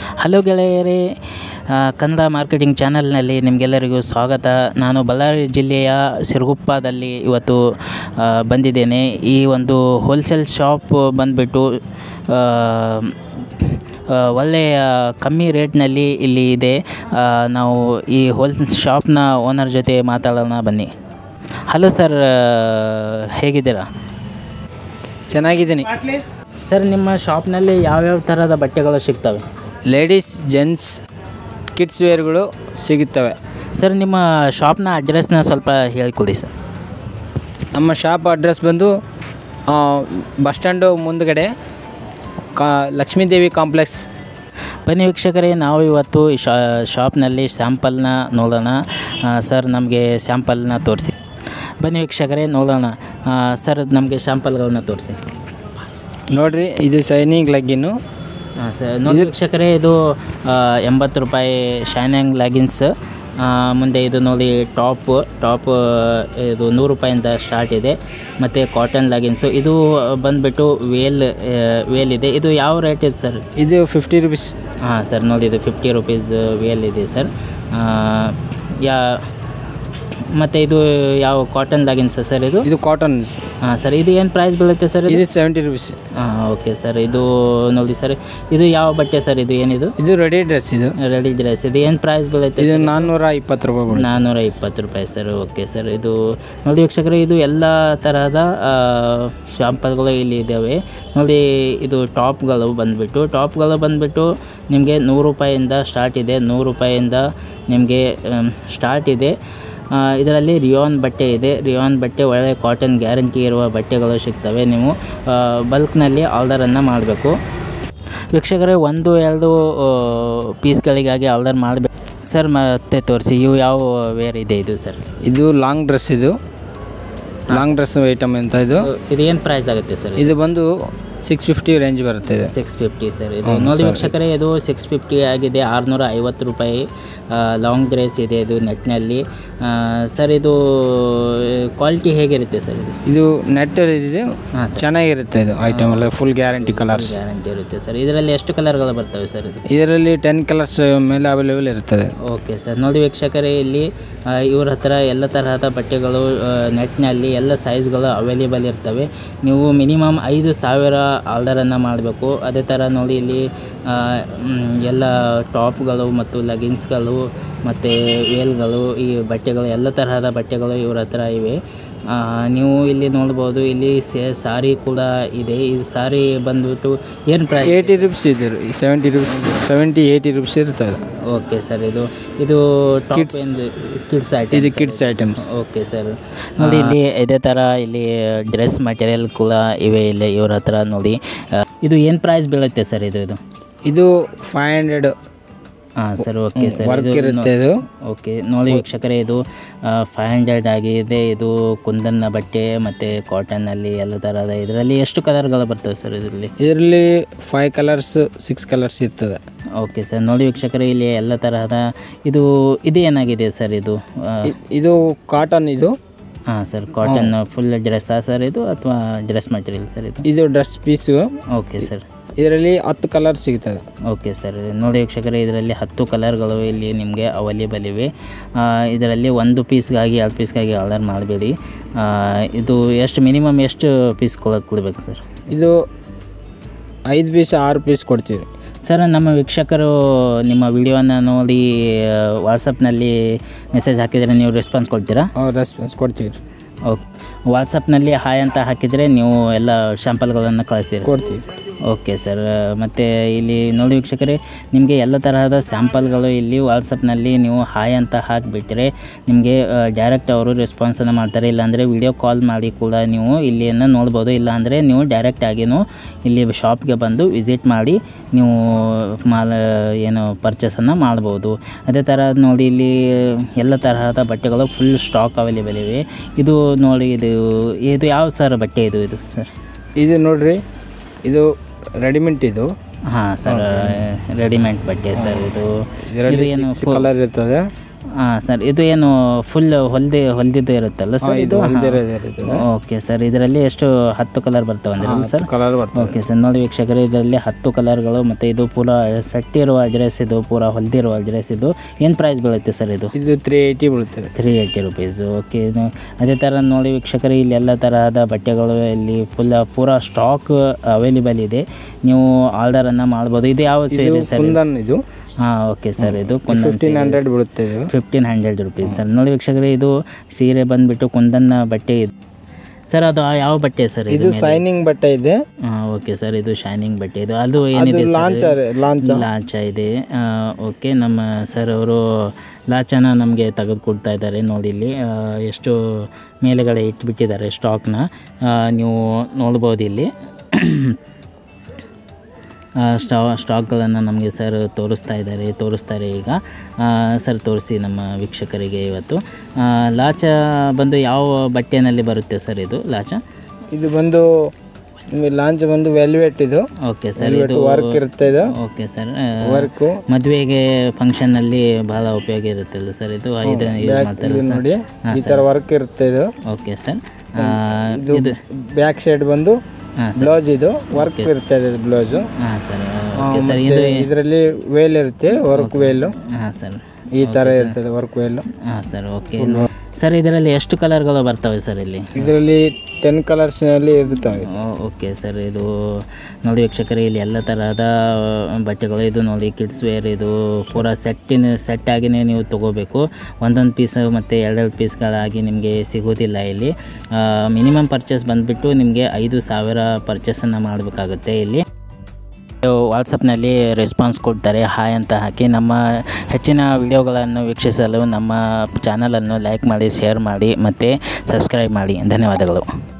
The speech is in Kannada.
ಹಲೋ ಗೆಳೆಯರೇ ಆ, ಕನ್ನಡ ಮಾರ್ಕೆಟಿಂಗ್ ಚಾನಲ್ನಲ್ಲಿ ನಿಮಗೆಲ್ಲರಿಗೂ ಸ್ವಾಗತ ನಾನು ಬಳ್ಳಾರಿ ಜಿಲ್ಲೆಯ ಸಿರುಗುಪ್ಪದಲ್ಲಿ ಇವತ್ತು ಆ, ಬಂದಿದ್ದೇನೆ ಈ ಒಂದು ಹೋಲ್ಸೇಲ್ ಶಾಪ್ ಬಂದುಬಿಟ್ಟು ಒಳ್ಳೆಯ ಕಮ್ಮಿ ರೇಟ್ನಲ್ಲಿ ಇಲ್ಲಿ ಇದೆ ಆ, ನಾವು ಈ ಹೋಲ್ಸೇಲ್ ಶಾಪ್ನ ಓನರ್ ಜೊತೆ ಮಾತಾಡೋಣ ಬನ್ನಿ ಹಲೋ ಸರ್ ಹೇಗಿದ್ದೀರಾ ಚೆನ್ನಾಗಿದ್ದೀನಿ ಸರ್ ನಿಮ್ಮ ಶಾಪ್ನಲ್ಲಿ ಯಾವ್ಯಾವ ಥರದ ಬಟ್ಟೆಗಳು ಸಿಗ್ತವೆ ಲೇಡೀಸ್ ಜೆಂಟ್ಸ್ ಕಿಡ್ಸ್ ವೇರ್ಗಳು ಸಿಗುತ್ತವೆ ಸರ್ ನಿಮ್ಮ ಶಾಪ್ನ ಅಡ್ರೆಸ್ನ ಸ್ವಲ್ಪ ಹೇಳ್ಕೊಡಿ ಸರ್ ನಮ್ಮ ಶಾಪ್ ಅಡ್ರೆಸ್ ಬಂದು ಆ, ಬಸ್ ಸ್ಟ್ಯಾಂಡು ಮುಂದುಗಡೆ ಕಾ ಲಕ್ಷ್ಮೀದೇವಿ ಕಾಂಪ್ಲೆಕ್ಸ್ ಬನ್ನಿ ವೀಕ್ಷಕರೇ ನಾವು ಇವತ್ತು ಈ ಶಾ ಶಾಪ್ನಲ್ಲಿ ಸ್ಯಾಂಪಲ್ನ ನೋಡೋಣ ಆ, ಸರ್ ನಮಗೆ ಸ್ಯಾಂಪಲ್ನ ತೋರಿಸಿ ಬನ್ನಿ ವೀಕ್ಷಕರೇ ನೋಡೋಣ ಆ, ಸರ್ ನಮಗೆ ಸ್ಯಾಂಪಲ್ಗಳನ್ನ ತೋರಿಸಿ ನೋಡ್ರಿ ಇದು ಶೈನಿಂಗ್ ಲಗ್ಗಿನ್ನು ಹಾಂ ಸರ್ ನೋಡಿ ವೀಕ್ಷಕರೇ ಇದು ಆ, ಎಂಬತ್ತು ರೂಪಾಯಿ ಶೈನಿಂಗ್ ಲೆಗಿನ್ಸ್ ಮುಂದೆ ಇದು ನೋಡಿ ಟಾಪ್ ಟಾಪ್ ಇದು ನೂರು ರೂಪಾಯಿಂದ ಸ್ಟಾರ್ಟ್ ಇದೆ ಮತ್ತು ಕಾಟನ್ ಲೆಗಿನ್ಸು ಇದು ಬಂದುಬಿಟ್ಟು ವೇಲ್ ಆ, ವೇಲ್ ಇದೆ ಇದು ಯಾವ ರೇಟ್ ಇದೆ ಸರ್ ಇದು ಫಿಫ್ಟಿ ರುಪೀಸ್ ಹಾಂ ಸರ್ ನೋಡಿ ಇದು ಫಿಫ್ಟಿ ರುಪೀಸ್ ವೇಲ್ ಇದೆ ಸರ್ ಆ, ಯಾ ಮತ್ತು ಇದು ಯಾವ ಕಾಟನ್ ಲೆಗಿನ್ಸ್ ಸರ್ ಇದು ಇದು ಕಾಟನ್ ಹಾಂ ಸರ್ ಇದು ಏನು ಪ್ರೈಸ್ ಬೀಳುತ್ತೆ ಸರ್ ಇದು ಇದು ಸೆವೆಂಟಿ ರುಪೀಸ್ ಹಾಂ ಓಕೆ ಸರ್ ಇದು ನೋಡಿ ಸರ್ ಇದು ಯಾವ ಬಟ್ಟೆ ಸರ್ ಇದು ಏನಿದು ಇದು ರೆಡಿ ಡ್ರೆಸ್ ಇದು ರೆಡಿ ಡ್ರೆಸ್ ಇದು ಏನು ಪ್ರೈಸ್ ಬೀಳುತ್ತೆ ಇದು ನಾನ್ನೂರ ಇಪ್ಪತ್ತು ರೂಪಾಯಿ ಬೀಳುತ್ತೆ. ನಾನ್ನೂರ ಇಪ್ಪತ್ತು ರೂಪಾಯಿ ಸರ್ ಓಕೆ ಸರ್ ಇದು ನೋಡಿ ವೀಕ್ಷಕರೇ ಇದು ಎಲ್ಲ ತರಹದ ಶಾಂಪಲ್ಗಳು ಇಲ್ಲಿ ಇದ್ದಾವೆ ನೋಡಿ ಇದು ಟಾಪ್ಗಳು ಬಂದುಬಿಟ್ಟು ಟಾಪ್ಗಳು ಬಂದುಬಿಟ್ಟು ನಿಮಗೆ ನೂರು ರೂಪಾಯಿಂದ ಸ್ಟಾರ್ಟ್ ಇದೆ ನೂರು ರೂಪಾಯಿಂದ ನಿಮಗೆ ಸ್ಟಾರ್ಟ್ ಇದೆ ಆ, ಇದರಲ್ಲಿ ರಿಯಾನ್ ಬಟ್ಟೆ ಇದೆ ರಿಯಾನ್ ಬಟ್ಟೆ ಒಳ್ಳೆ ಕಾಟನ್ ಗ್ಯಾರಂಟಿ ಇರುವ ಬಟ್ಟೆಗಳು ಸಿಗ್ತವೆ ನೀವು ಬಲ್ಕ್ನಲ್ಲಿ ಆರ್ಡರನ್ನು ಮಾಡಬೇಕು ವೀಕ್ಷಕರೇ ಒಂದು ಎರಡು ಆ, ಪೀಸ್ಗಳಿಗಾಗಿ ಆರ್ಡರ್ ಮಾಡಬೇಕು ಸರ್ ಮತ್ತೆ ತೋರಿಸಿ ಇವು ಯಾವ ವೇರ್ ಇದೆ ಇದು ಸರ್ ಇದು ಲಾಂಗ್ ಡ್ರೆಸ್ ಇದು ಲಾಂಗ್ ಡ್ರೆಸ್ ಐಟಮ್ ಅಂತ ಇದು ಇದು ಏನು ಪ್ರೈಸ್ ಆಗುತ್ತೆ ಸರ್ ಇದು ಬಂದು ಸಿಕ್ಸ್ ಫಿಫ್ಟಿ ರೇಂಜ್ ಬರುತ್ತೆ ಇದು ಸಿಕ್ಸ್ ಫಿಫ್ಟಿ ಸರ್ ಇದು ನೋಡಿ ವೀಕ್ಷಕರೇ ಇದು ಸಿಕ್ಸ್ ಫಿಫ್ಟಿ ಆಗಿದೆ ಆರುನೂರ ಐವತ್ತು ರೂಪಾಯಿ ಲಾಂಗ್ ಡ್ರೆಸ್ ಇದೆ ಇದು ನೆಟ್ನಲ್ಲಿ ಸರ್ ಇದು ಕ್ವಾಲಿಟಿ ಹೇಗಿರುತ್ತೆ ಸರ್ ಇದು ಇದು ನೆಟ್ ಇದೆ ಹಾಂ ಸರ್ ಚೆನ್ನಾಗಿರುತ್ತೆ ಇದು ಐಟಮ್ ಎಲ್ಲ ಫುಲ್ ಗ್ಯಾರಂಟಿ ಕಲರ್ಸ್ ಗ್ಯಾರಂಟಿ ಇರುತ್ತೆ ಸರ್ ಇದರಲ್ಲಿ ಎಷ್ಟು ಕಲರ್ಗಳು ಬರ್ತವೆ ಸರ್ ಇದು ಇದರಲ್ಲಿ ಟೆನ್ ಕಲರ್ಸ್ ಮೇಲೆ ಅವೈಲೇಬಲ್ ಇರ್ತದೆ ಓಕೆ ಸರ್ ನೋಡಿ ವೀಕ್ಷಕರೇ ಇಲ್ಲಿ ಆ, ಇವ್ರ ಹತ್ರ ಎಲ್ಲ ತರಹದ ಬಟ್ಟೆಗಳು ಆ, ನೆಟ್ನಲ್ಲಿ ಎಲ್ಲ ಸೈಜ್ಗಳು ಅವೈಲೇಬಲ್ ಇರ್ತವೆ ನೀವು ಮಿನಿಮಮ್ ಐದು ಸಾವಿರ ಆರ್ಡರನ್ನು ಮಾಡಬೇಕು ಅದೇ ಥರ ನೋಡಿ ಇಲ್ಲಿ ಆ, ಮ್, ಎಲ್ಲ ಟಾಪ್ಗಳು ಮತ್ತು ಲಗಿನ್ಸ್ಗಳು ಮತ್ತು ವೇಲ್ಗಳು ಈ ಬಟ್ಟೆಗಳು ಎಲ್ಲ ತರಹದ ಬಟ್ಟೆಗಳು ಇವ್ರ ಹತ್ರ ಇವೆ ಆ, ನೀವು ಇಲ್ಲಿ ನೋಡ್ಬೋದು ಇಲ್ಲಿ ಸೇ ಸಾರಿ ಕೂಡ ಇದೆ ಈ ಸಾರಿ ಬಂದ್ಬಿಟ್ಟು ಏನು ಪ್ರೈಸ್ ಏಯ್ಟಿ ರುಪೀಸ್ ಇದೆ seventy rupees seventy eighty rupees ಇರ್ತದೆ ಓಕೆ ಸರ್ ಇದು ಇದು ಟಾಪ್ ಎಂದು ಕಿಡ್ಸ್ ಐಟಮ್ ಇದು ಕಿಡ್ಸ್ ಐಟಮ್ಸ್ ಓಕೆ ಸರ್ ನೋಡಿ ಇಲ್ಲಿ ಇದೇ ಥರ ಇಲ್ಲಿ ಡ್ರೆಸ್ ಮಟೀರಿಯಲ್ ಕೂಡ ಇವೆ ಇಲ್ಲಿ ಇವ್ರ ಹತ್ರ ನೋಡಿ ಆ, ಇದು ಏನು ಪ್ರೈಸ್ ಬೀಳುತ್ತೆ ಸರ್ ಇದು ಇದು ಇದು ಫೈವ್ ಹಂಡ್ರೆಡ್ ಹಾಂ ಸರ್ ಓಕೆ ಸರ್ ವರ್ಕ್ ಇದು ಇರುತ್ತೆ ಇದು ಓಕೆ ನೋಡಿ ವೀಕ್ಷಕರೇ ಇದು ಫೈವ್ ಹಂಡ್ರೆಡ್ ಆಗಿದೆ ಇದು ಕುಂದನ್ನ ಬಟ್ಟೆ ಮತ್ತು ಕಾಟನ್ನಲ್ಲಿ ಎಲ್ಲ ಥರದ ಇದರಲ್ಲಿ ಎಷ್ಟು ಕಲರ್ಗಳು ಬರ್ತವೆ ಸರ್ ಇದರಲ್ಲಿ ಇದರಲ್ಲಿ ಫೈವ್ ಕಲರ್ಸ್ ಸಿಕ್ಸ್ ಕಲರ್ಸ್ ಇರ್ತದೆ ಓಕೆ ಸರ್ ನೋಡಿ ವೀಕ್ಷಕರೇ ಇಲ್ಲಿ ಎಲ್ಲ ತರಹದ ಇದು ಇದು ಏನಾಗಿದೆ ಸರ್ ಇದು ಆ, ಇ- ಇದು ಕಾಟನ್ ಇದು ಹಾಂ ಸರ್ ಕಾಟನ್ ಫುಲ್ ಡ್ರೆಸ್ಸಾ ಸರ್ ಇದು ಅಥವಾ ಡ್ರೆಸ್ ಮಟೀರಿಯಲ್ ಸರ್ ಇದು ಇದು ಡ್ರೆಸ್ ಪೀಸು ಓಕೆ ಸರ್ ಇದರಲ್ಲಿ ಹತ್ತು ಕಲರ್ ಸಿಗ್ತದೆ ಓಕೆ ಸರ್ ನೋಡಿ ವೀಕ್ಷಕರೇ ಇದರಲ್ಲಿ ಹತ್ತು ಕಲರ್ಗಳು ಇಲ್ಲಿ ನಿಮಗೆ ಅವೈಲೇಬಲ್ ಇವೆ ಆ, ಇದರಲ್ಲಿ ಒಂದು ಪೀಸ್ಗಾಗಿ ಎರಡು ಪೀಸ್ಗಾಗಿ ಆರ್ಡರ್ ಮಾಡಬೇಡಿ ಇದು ಎಷ್ಟು ಮಿನಿಮಮ್ ಎಷ್ಟು ಪೀಸ್ ಕೊಡಬೇಕು ಸರ್ ಇದು ಐದು ಪೀಸ್ ಆರು ಪೀಸ್ ಕೊಡ್ತೀವಿ ಸರ್ ನಮ್ಮ ವೀಕ್ಷಕರು ನಿಮ್ಮ ವಿಡಿಯೋನ ನೋಡಿ ವಾಟ್ಸಪ್ನಲ್ಲಿ ಮೆಸೇಜ್ ಹಾಕಿದರೆ ನೀವು ರೆಸ್ಪಾನ್ಸ್ ಕೊಡ್ತೀರಾ ರೆಸ್ಪಾನ್ಸ್ ಕೊಡ್ತೀವಿ ಓಕೆ ವಾಟ್ಸಪ್ನಲ್ಲಿ ಹಾಯ್ ಅಂತ ಹಾಕಿದರೆ ನೀವು ಎಲ್ಲ ಶಾಂಪಲ್ಗಳನ್ನು ಕಳಿಸ್ತೀರಿ ಕೊಡ್ತೀವಿ ಓಕೆ ಸರ್ ಮತ್ತು ಇಲ್ಲಿ ನೋಡಿ ವೀಕ್ಷಕರೇ ನಿಮಗೆ ಎಲ್ಲ ತರಹದ ಸ್ಯಾಂಪಲ್ಗಳು ಇಲ್ಲಿ ವಾಟ್ಸಪ್ನಲ್ಲಿ ನೀವು ಹಾಯ್ ಅಂತ ಹಾಕಿಬಿಟ್ರೆ ನಿಮಗೆ ಡೈರೆಕ್ಟ್ ಅವರು ರೆಸ್ಪಾನ್ಸನ್ನು ಮಾಡ್ತಾರೆ ಇಲ್ಲಾಂದರೆ ವಿಡಿಯೋ ಕಾಲ್ ಮಾಡಿ ಕೂಡ ನೀವು ಇಲ್ಲಿಯನ್ನು ನೋಡ್ಬೋದು ಇಲ್ಲಾಂದರೆ ನೀವು ಡೈರೆಕ್ಟಾಗಿನೂ ಇಲ್ಲಿ ಶಾಪ್ಗೆ ಬಂದು ವಿಸಿಟ್ ಮಾಡಿ ನೀವು ಮಾಲ್ ಏನು ಪರ್ಚೇಸನ್ನು ಮಾಡ್ಬೋದು ಅದೇ ಥರ ನೋಡಿ ಇಲ್ಲಿ ಎಲ್ಲ ತರಹದ ಬಟ್ಟೆಗಳು ಫುಲ್ ಸ್ಟಾಕ್ ಅವೈಲೇಬಲ್ ಇವೆ ಇದು ನೋಡಿ ಇದು ಇದು ಯಾವ ಸರ್ ಬಟ್ಟೆ ಇದು ಇದು ಸರ್ ಇದು ನೋಡ್ರಿ ಇದು ರೆಡಿಮೆಂಟ್ ಇದು ಹಾಂ ಸರ್ ರೆಡಿಮೇಡ್ ಬಟ್ಟೆ ಸರ್ ಇದು ಇದು ಇದರಲ್ಲಿ ಏನು ಕಲರ್ ಇರ್ತದೆ ಹಾಂ ಸರ್ ಇದು ಏನು ಫುಲ್ ಹೊಲ್ದಿ ಹೊಲ್ದಿದ್ದು ಇರುತ್ತಲ್ಲ ಸರ್ ಇದು ಓಕೆ ಸರ್ ಇದರಲ್ಲಿ ಎಷ್ಟು ಹತ್ತು ಕಲರ್ ಬರ್ತಾವೆ ಅಂದ್ರೆ ಸರ್ ಕಲರ್ ಬರ್ತದೆ ಓಕೆ ಸರ್ ನೋಡಿ ವೀಕ್ಷಕರೇ ಇದರಲ್ಲಿ ಹತ್ತು ಕಲರ್ಗಳು ಮತ್ತು ಇದು ಪೂರ ಸೆಟ್ ಇರುವ ಡ್ರೆಸ್ ಇದು ಪೂರ ಹೊಲ್ದಿರುವ ಡ್ರೆಸ್ ಇದು ಏನು ಪ್ರೈಸ್ ಬೀಳುತ್ತೆ ಸರ್ ಇದು ಇದು ತ್ರೀ ಏಯ್ಟಿ ಬೀಳುತ್ತದೆ ತ್ರೀ ಏಯ್ಟಿ ರುಪೀಸ್ ಓಕೆ ಇದು ಅದೇ ಥರ ನೋಡಿ ವೀಕ್ಷಕರೇ ಇಲ್ಲಿ ಎಲ್ಲ ತರಹದ ಬಟ್ಟೆಗಳು ಇಲ್ಲಿ ಫುಲ್ ಪೂರ ಸ್ಟಾಕ್ ಅವೈಲೇಬಲ್ ಇದೆ ನೀವು ಆರ್ಡರನ್ನು ಮಾಡ್ಬೋದು ಇದು ಯಾವ ಸೀರೆ ಸರ್ ಕುಂದನ್ ಇದು ಹಾಂ ಓಕೆ ಸರ್ ಇದು ಕುಂದನ್ ಫಿಫ್ಟೀನ್ ಹಂಡ್ರೆಡ್ ಬೀಳುತ್ತೆ ಇದು ಫಿಫ್ಟೀನ್ ಹಂಡ್ರೆಡ್ ರುಪೀಸ್ ಸರ್ ನೋಡಿ ವೀಕ್ಷಕರೇ ಇದು ಸೀರೆ ಬಂದುಬಿಟ್ಟು ಕುಂದನ್ನ ಬಟ್ಟೆ ಇದು ಸರ್ ಅದು ಯಾವ ಬಟ್ಟೆ ಸರ್ ಇದು ಇದು ಸೈನಿಂಗ್ ಬಟ್ಟೆ ಇದೆ ಹಾಂ ಓಕೆ ಸರ್ ಇದು ಶೈನಿಂಗ್ ಬಟ್ಟೆ ಇದು ಅದು ಅದು ಏನಿದೆ ಲಾಂಚ್ ಲಾಂಚ್ ಲಾಂಚ ಇದೆ ಆ, ಓಕೆ ನಮ್ಮ ಸರ್ ಅವರು ಲಾಂಚನ ನಮಗೆ ತೆಗೆದುಕೊಡ್ತಾ ಇದ್ದಾರೆ ನೋಡಿ ಇಲ್ಲಿ ಆ, ಎಷ್ಟು ಮೇಲೆಗಡೆ ಇಟ್ಬಿಟ್ಟಿದ್ದಾರೆ ಸ್ಟಾಕ್ನ ಆ, ನೀವು ನೋಡ್ಬೋದು ಇಲ್ಲಿ ಆ, ಸ್ಟಾ ಸ್ಟಾಕ್ಗಳನ್ನು ನಮಗೆ ಸರ್ ತೋರಿಸ್ತಾ ಇದ್ದಾರೆ ತೋರಿಸ್ತಾರೆ ಈಗ ಆ, ಸರ್ ತೋರಿಸಿ ನಮ್ಮ ವೀಕ್ಷಕರಿಗೆ ಇವತ್ತು ಆ, ಲಾಚ ಬಂದು ಯಾವ ಬಟ್ಟೆನಲ್ಲಿ ಬರುತ್ತೆ ಸರ್ ಇದು ಲಾಚ ಇದು ಬಂದು ನಿಮಗೆ ಲಾಂಚ್ ಬಂದು ವೆಲ್ವೆಟ್ ಇದು ಓಕೆ ಸರ್ ಇದು ವರ್ಕ್ ಇರುತ್ತೆ ಇದು ಓಕೆ ಸರ್ ವರ್ಕು ಮದುವೆಗೆ ಫಂಕ್ಷನಲ್ಲಿ ಬಹಳ ಉಪಯೋಗ ಇರುತ್ತಲ್ಲ ಸರ್ ಇದು ಇದು ಯೂಸ್ ಮಾಡ್ತಾರೆ ಇದು ನೋಡಿ ಈ ತರ ವರ್ಕ್ ಇರುತ್ತೆ ಇದು ಓಕೆ ಸರ್ ಇದು ಬ್ಯಾಕ್ ಸೈಡ್ ಬಂದು ಹಾಂ ಬ್ಲೌಸ್ ಇದು ವರ್ಕ್ ಇರ್ತದೆ ಇದು ಬ್ಲೌಸು ಹಾಂ ಸರ್ ಓಕೆ ಸರ್ ಇದು ಇದರಲ್ಲಿ ವೇಲ್ ಇರುತ್ತೆ ವರ್ಕ್ ವೇಲು ಹಾಂ ಸರ್ ಈ ತರ ಇರ್ತದೆ ವರ್ಕ್ ವೇಲು ಹಾಂ ಸರ್ ಓಕೆ ಸರ್ ಇದರಲ್ಲಿ ಎಷ್ಟು ಕಲರ್ಗಳು ಬರ್ತವೆ ಸರ್ ಇಲ್ಲಿ ಇದರಲ್ಲಿ ಟೆನ್ ಕಲರ್ಸ್ ನಲ್ಲಿ ಇರ್ತವೆ ಓಕೆ ಸರ್ ಇದು ನೋಡಿ ವೀಕ್ಷಕರೇ ಇಲ್ಲಿ ಎಲ್ಲ ತರಹದ ಬಟ್ಟೆಗಳು ಇದು ನೋಡಿ ಕಿಡ್ಸ್ ವೇರ್ ಇದು ಪೂರ ಸೆಟ್ಟಿನ ಸೆಟ್ ಆಗಿನೇ ನೀವು ತೊಗೋಬೇಕು ಒಂದೊಂದು ಪೀಸ್ ಮತ್ತು ಎರಡೆರಡು ಪೀಸ್ಗಳಾಗಿ ನಿಮಗೆ ಸಿಗೋದಿಲ್ಲ ಇಲ್ಲಿ ಮಿನಿಮಮ್ ಪರ್ಚೇಸ್ ಬಂದುಬಿಟ್ಟು ನಿಮಗೆ ಐದು ಸಾವಿರ ಪರ್ಚೇಸನ್ನು ಮಾಡಬೇಕಾಗುತ್ತೆ ಇಲ್ಲಿ ವಾಟ್ಸಪ್ನಲ್ಲಿ ರೆಸ್ಪಾನ್ಸ್ ಕೊಡ್ತಾರೆ ಹಾಯ್ ಅಂತ ಹಾಕಿ ನಮ್ಮ ಹೆಚ್ಚಿನ ವಿಡಿಯೋಗಳನ್ನು ವೀಕ್ಷಿಸಲು ನಮ್ಮ ಚಾನಲನ್ನು ಲೈಕ್ ಮಾಡಿ ಶೇರ್ ಮಾಡಿ ಮತ್ತು ಸಬ್ಸ್ಕ್ರೈಬ್ ಮಾಡಿ ಧನ್ಯವಾದಗಳು